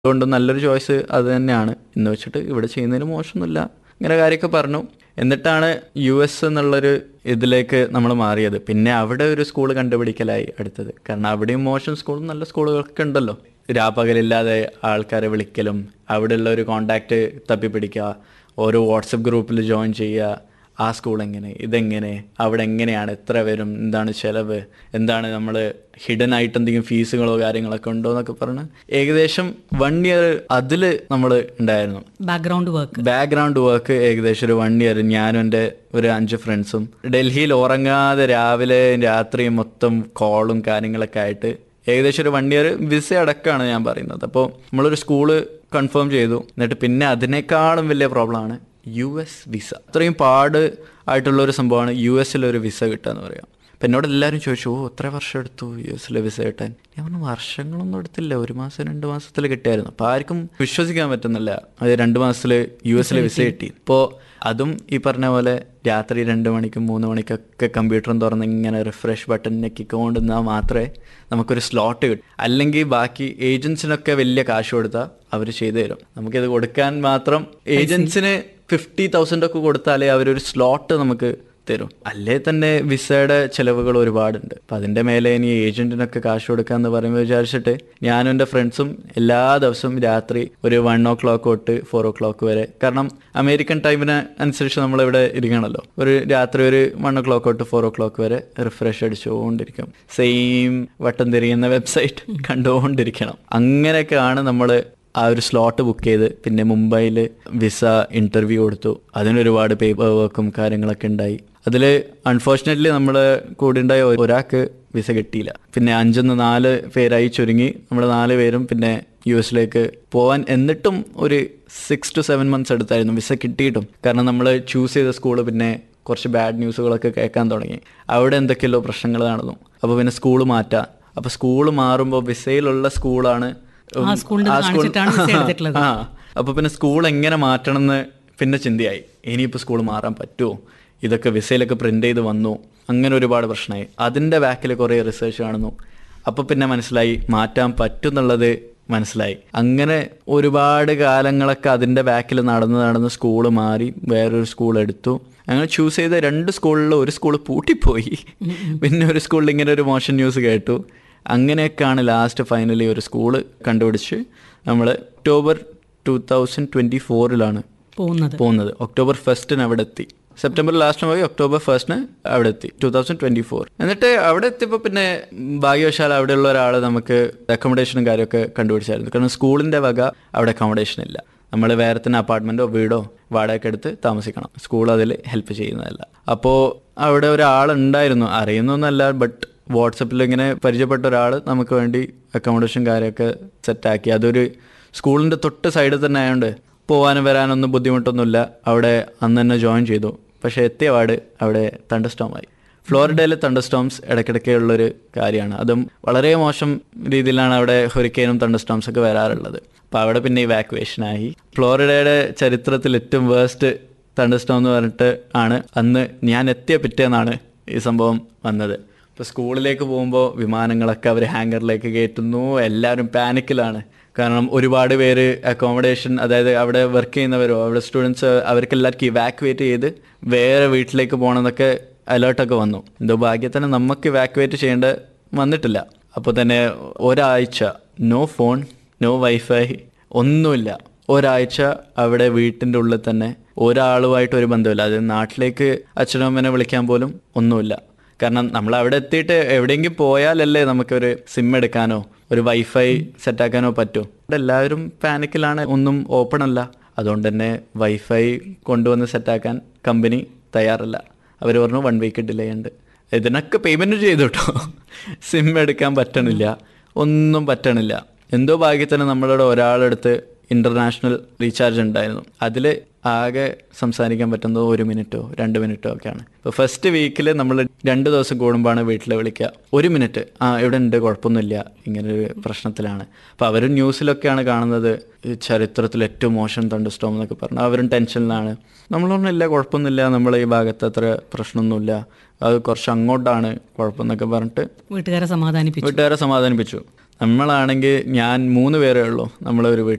അതുകൊണ്ട് നല്ലൊരു ചോയ്സ് അത് തന്നെയാണ് എന്ന് വെച്ചിട്ട് ഇവിടെ ചെയ്യുന്നതിന് മോശമൊന്നുമില്ല ഇങ്ങനെ കാര്യമൊക്കെ പറഞ്ഞു എന്നിട്ടാണ് യു എസ് എന്നുള്ളൊരു ഇതിലേക്ക് നമ്മൾ മാറിയത് പിന്നെ അവിടെ ഒരു സ്കൂൾ കണ്ടുപിടിക്കലായി അടുത്തത് കാരണം അവിടെയും മോശം സ്കൂളും നല്ല സ്കൂളുകളൊക്കെ ഉണ്ടല്ലോ രാപ്പകലില്ലാതെ ആൾക്കാരെ വിളിക്കലും അവിടെയുള്ള ഒരു കോണ്ടാക്റ്റ് തപ്പിപ്പിടിക്കുക ഓരോ വാട്സപ്പ് ഗ്രൂപ്പിൽ ജോയിൻ ചെയ്യുക ആ സ്കൂൾ എങ്ങനെ ഇതെങ്ങനെ അവിടെ എങ്ങനെയാണ് എത്ര വരും എന്താണ് ചിലവ് എന്താണ് നമ്മൾ ഹിഡൻ ആയിട്ട് എന്തെങ്കിലും ഫീസുകളോ കാര്യങ്ങളൊക്കെ ഉണ്ടോ എന്നൊക്കെ പറഞ്ഞ് ഏകദേശം വൺ ഇയർ അതിൽ നമ്മൾ ഉണ്ടായിരുന്നു ബാക്ക്ഗ്രൗണ്ട് വർക്ക് ബാക്ക്ഗ്രൗണ്ട് വർക്ക് ഏകദേശം ഒരു വൺ ഇയർ ഞാനും എൻ്റെ ഒരു അഞ്ച് ഫ്രണ്ട്സും ഡൽഹിയിൽ ഉറങ്ങാതെ രാവിലെ രാത്രി മൊത്തം കോളും കാര്യങ്ങളൊക്കെ ആയിട്ട് ഏകദേശം ഒരു വൺ ഇയർ വിസ അടക്കമാണ് ഞാൻ പറയുന്നത് അപ്പോൾ നമ്മളൊരു സ്കൂള് കൺഫേം ചെയ്തു എന്നിട്ട് പിന്നെ അതിനേക്കാളും വലിയ പ്രോബ്ലമാണ് യു എസ് വിസ അത്രയും പാട് ആയിട്ടുള്ള ഒരു സംഭവമാണ് യു എസിലൊരു വിസ കിട്ടുക എന്ന് പറയാം അപ്പം എന്നോട് എല്ലാവരും ചോദിച്ചു ഓ എത്ര വർഷം എടുത്തു യു എസിലെ വിസ കിട്ടാൻ ഞാൻ പറഞ്ഞു വർഷങ്ങളൊന്നും എടുത്തില്ല ഒരു മാസം രണ്ട് മാസത്തിൽ കിട്ടിയായിരുന്നു അപ്പോൾ ആർക്കും വിശ്വസിക്കാൻ പറ്റുന്നില്ല അത് രണ്ട് മാസത്തിൽ യു എസിലെ വിസ കിട്ടി ഇപ്പോൾ അതും ഈ പറഞ്ഞ പോലെ രാത്രി രണ്ട് മണിക്കും മൂന്ന് മണിക്കൊക്കെ കമ്പ്യൂട്ടറും തുറന്ന് ഇങ്ങനെ റിഫ്രഷ് ബട്ടൺ ഞെക്കിക്കൊണ്ടിരുന്നാൽ മാത്രമേ നമുക്കൊരു സ്ലോട്ട് കിട്ടും അല്ലെങ്കിൽ ബാക്കി ഏജൻസിനൊക്കെ വലിയ കാശ് കൊടുത്താൽ അവർ ചെയ്തു തരും നമുക്കിത് കൊടുക്കാൻ മാത്രം ഏജൻസിന് ഫിഫ്റ്റി തൗസൻഡ് ഒക്കെ കൊടുത്താലേ അവരൊരു സ്ലോട്ട് നമുക്ക് തരും അല്ലേ തന്നെ വിസയുടെ ചിലവുകൾ ഒരുപാടുണ്ട് അപ്പം അതിൻ്റെ മേലെ ഇനി ഏജൻറ്റിനൊക്കെ കാശ് കൊടുക്കാന്ന് പറയുമ്പോൾ വിചാരിച്ചിട്ട് ഞാനും എൻ്റെ ഫ്രണ്ട്സും എല്ലാ ദിവസവും രാത്രി ഒരു വൺ ഓ ക്ലോക്ക് തൊട്ട് ഫോർ ഓ ക്ലോക്ക് വരെ കാരണം അമേരിക്കൻ ടൈമിന് അനുസരിച്ച് നമ്മളിവിടെ ഇരിക്കണമല്ലോ ഒരു രാത്രി ഒരു വൺ ഓ ക്ലോക്ക് തൊട്ട് ഫോർ ഓ ക്ലോക്ക് വരെ റിഫ്രഷ് അടിച്ചുകൊണ്ടിരിക്കും സെയിം വട്ടം തിരിയുന്ന വെബ്സൈറ്റ് കണ്ടുകൊണ്ടിരിക്കണം അങ്ങനെയൊക്കെയാണ് നമ്മൾ ആ ഒരു സ്ലോട്ട് ബുക്ക് ചെയ്ത് പിന്നെ മുംബൈയിൽ വിസ ഇൻ്റർവ്യൂ കൊടുത്തു അതിനൊരുപാട് പേപ്പർ വർക്കും കാര്യങ്ങളൊക്കെ ഉണ്ടായി അതിൽ അൺഫോർച്ചുനേറ്റ്ലി നമ്മൾ കൂടെ ഉണ്ടായ ഒരാൾക്ക് വിസ കിട്ടിയില്ല പിന്നെ അഞ്ചെന്ന് നാല് പേരായി ചുരുങ്ങി നമ്മൾ നാല് പേരും പിന്നെ യു എസിലേക്ക് പോവാൻ എന്നിട്ടും ഒരു സിക്സ് ടു സെവൻ മന്ത്സ് എടുത്തായിരുന്നു വിസ കിട്ടിയിട്ടും കാരണം നമ്മൾ ചൂസ് ചെയ്ത സ്കൂള് പിന്നെ കുറച്ച് ബാഡ് ന്യൂസുകളൊക്കെ കേൾക്കാൻ തുടങ്ങി അവിടെ എന്തൊക്കെയല്ലോ പ്രശ്നങ്ങൾ നടന്നു അപ്പോൾ പിന്നെ സ്കൂൾ മാറ്റാം അപ്പോൾ സ്കൂൾ മാറുമ്പോൾ വിസയിലുള്ള സ്കൂളാണ് ആ സ്കൂളിന്റെ ആ ഇത് സ്കൂൾ- കാണിച്ചിട്ടാണ് വിസ എടുത്തിട്ടുള്ളത്. ആ അപ്പോൾ പിന്നെ സ്കൂൾ എങ്ങനെ മാറ്റണം എന്ന് പിന്നെ ചിന്തയായി ഇനിയിപ്പോൾ സ്കൂൾ മാറാൻ പറ്റുമോ ഇതൊക്കെ വിസയിലൊക്കെ പ്രിന്റ് ചെയ്ത് വന്നു അങ്ങനെ ഒരുപാട് പ്രശ്നമായി അതിൻ്റെ ബാക്കിൽ കുറേ റിസർച്ച് കാണുന്നു അപ്പോൾ പിന്നെ മനസ്സിലായി മാറ്റാൻ പറ്റും എന്നുള്ളത് മനസ്സിലായി അങ്ങനെ ഒരുപാട് കാലങ്ങളൊക്കെ അതിൻ്റെ ബാക്കിൽ നടന്ന് നടന്ന് സ്കൂൾ മാറി വേറൊരു സ്കൂൾ എടുത്തു അങ്ങനെ ചൂസ് ചെയ്ത രണ്ട് സ്കൂളിൽ ഒരു സ്കൂൾ പൂട്ടിപ്പോയി പിന്നെ ഒരു സ്കൂളിൽ ഇങ്ങനെ ഒരു മോശം ന്യൂസ് കേട്ടു അങ്ങനെയൊക്കെയാണ് ലാസ്റ്റ് ഫൈനലി ഒരു സ്കൂള് കണ്ടുപിടിച്ച് നമ്മൾ ഒക്ടോബർ ടൂ തൗസൻഡ് ട്വൻറ്റി ഫോറിലാണ് പോകുന്നത് പോകുന്നത് ഒക്ടോബർ ഫസ്റ്റിന് അവിടെ എത്തി സെപ്റ്റംബർ ലാസ്റ്റ് പോയി ഒക്ടോബർ ഫസ്റ്റിന് അവിടെ എത്തി ടൂ തൗസൻഡ് ട്വൻറ്റി ഫോർ എന്നിട്ട് അവിടെ എത്തിയപ്പോൾ പിന്നെ ഭാഗ്യവശാൽ അവിടെയുള്ള ഒരാൾ നമുക്ക് അക്കോമഡേഷനും കാര്യമൊക്കെ കണ്ടുപിടിച്ചായിരുന്നു കാരണം സ്കൂളിൻ്റെ വക അവിടെ അക്കോമഡേഷൻ ഇല്ല നമ്മൾ വേറെ തന്നെ അപ്പാർട്ട്മെൻറ്റോ വീടോ വാടകയ്ക്ക് എടുത്ത് താമസിക്കണം സ്കൂൾ അതിൽ ഹെൽപ്പ് ചെയ്യുന്നതല്ല അപ്പോൾ അവിടെ ഒരാളുണ്ടായിരുന്നു അറിയുന്നൊന്നല്ല ബട്ട് വാട്സപ്പിൽ ഇങ്ങനെ പരിചയപ്പെട്ട ഒരാൾ നമുക്ക് വേണ്ടി അക്കോമഡേഷൻ കാര്യമൊക്കെ സെറ്റാക്കി അതൊരു സ്കൂളിൻ്റെ തൊട്ട് സൈഡിൽ തന്നെ ആയതുകൊണ്ട് പോകാനും വരാനൊന്നും ബുദ്ധിമുട്ടൊന്നുമില്ല അവിടെ അന്ന് തന്നെ ജോയിൻ ചെയ്തു പക്ഷേ എത്തിയ പാട് അവിടെ തണ്ടർസ്റ്റോമായി ഫ്ലോറിഡയിലെ തണ്ടർസ്റ്റോംസ് ഇടയ്ക്കിടയ്ക്ക് ഉള്ളൊരു കാര്യമാണ് അതും വളരെ മോശം രീതിയിലാണ് അവിടെ ഹൊരിക്കൈനും തണ്ടർസ്റ്റോംസ് ഒക്കെ വരാറുള്ളത് അപ്പോൾ അവിടെ പിന്നെ ഇവാക്വേഷനായി ഫ്ലോറിഡയുടെ ചരിത്രത്തിൽ ഏറ്റവും വേസ്റ്റ് തണ്ടർസ്റ്റോം എന്ന് പറഞ്ഞിട്ട് ആണ് അന്ന് ഞാൻ എത്തിയ പിറ്റേന്നാണ് ഈ സംഭവം വന്നത് ഇപ്പോൾ സ്കൂളിലേക്ക് പോകുമ്പോൾ വിമാനങ്ങളൊക്കെ അവർ ഹാങ്കറിലേക്ക് കയറ്റുന്നു എല്ലാവരും പാനിക്കിലാണ് കാരണം ഒരുപാട് പേര് അക്കോമഡേഷൻ അതായത് അവിടെ വർക്ക് ചെയ്യുന്നവരോ അവിടെ സ്റ്റുഡൻസ് അവർക്ക് എല്ലാവർക്കും ഇവാക്യുവേറ്റ് ചെയ്ത് വേറെ വീട്ടിലേക്ക് പോകണമെന്നൊക്കെ അലേർട്ടൊക്കെ വന്നു എന്തോ ഭാഗ്യത്തിന് നമുക്ക് ഇവാക്യുവേറ്റ് ചെയ്യേണ്ട വന്നിട്ടില്ല അപ്പോൾ തന്നെ ഒരാഴ്ച നോ ഫോൺ നോ വൈഫൈ ഒന്നുമില്ല ഒരാഴ്ച അവിടെ വീട്ടിൻ്റെ ഉള്ളിൽ തന്നെ ഒരാളുമായിട്ട് ഒരു ബന്ധമില്ല അത് നാട്ടിലേക്ക് അച്ഛനും അമ്മേനെ വിളിക്കാൻ പോലും ഒന്നുമില്ല കാരണം നമ്മൾ അവിടെ എത്തിയിട്ട് എവിടെയെങ്കിലും പോയാലല്ലേ നമുക്കൊരു സിം എടുക്കാനോ ഒരു വൈഫൈ സെറ്റാക്കാനോ പറ്റൂ ഇവിടെ എല്ലാവരും പാനിക്കിലാണ് ഒന്നും ഓപ്പൺ അല്ല അതുകൊണ്ട് തന്നെ വൈഫൈ കൊണ്ടുവന്ന് സെറ്റാക്കാൻ കമ്പനി തയ്യാറല്ല അവർ പറഞ്ഞു വൺ വീക്ക് ഡിലേ ഉണ്ട് ഇതിനൊക്കെ പേയ്മെൻറ്റ് ചെയ്തു കേട്ടോ സിം എടുക്കാൻ പറ്റണില്ല ഒന്നും പറ്റണില്ല എന്തോ ഭാഗ്യത്തിന് നമ്മളുടെ ഒരാളെടുത്ത് ഇൻ്റർനാഷണൽ റീചാർജ് ഉണ്ടായിരുന്നു അതിൽ ആകെ സംസാരിക്കാൻ പറ്റുന്നത് ഒരു മിനിറ്റോ രണ്ട് മിനിറ്റോ ഒക്കെയാണ് ഇപ്പോൾ ഫസ്റ്റ് വീക്കിൽ നമ്മൾ രണ്ട് ദിവസം കൂടുമ്പോഴാണ് വീട്ടിൽ വിളിക്കുക ഒരു മിനിറ്റ് ആ ഇവിടെ ഉണ്ട് കുഴപ്പമൊന്നുമില്ല ഇങ്ങനൊരു പ്രശ്നത്തിലാണ് അപ്പോൾ അവർ ന്യൂസിലൊക്കെയാണ് കാണുന്നത് ഈ ചരിത്രത്തിൽ ഏറ്റവും മോശം തണ്ടർസ്റ്റോം എന്നൊക്കെ പറഞ്ഞു അവരും ടെൻഷനിലാണ് നമ്മൾ പറഞ്ഞില്ല കുഴപ്പമൊന്നുമില്ല നമ്മൾ ഈ ഭാഗത്ത് അത്ര പ്രശ്നമൊന്നുമില്ല അത് കുറച്ച് അങ്ങോട്ടാണ് കുഴപ്പമെന്നൊക്കെ പറഞ്ഞിട്ട് വീട്ടുകാരെ സമാധാനിപ്പിച്ചു വീട്ടുകാരെ സമാധാനിപ്പിച്ചു നമ്മളാണെങ്കിൽ ഞാൻ മൂന്ന് പേരേ ഉള്ളൂ നമ്മളെ ഒരു വീട്ടിൽ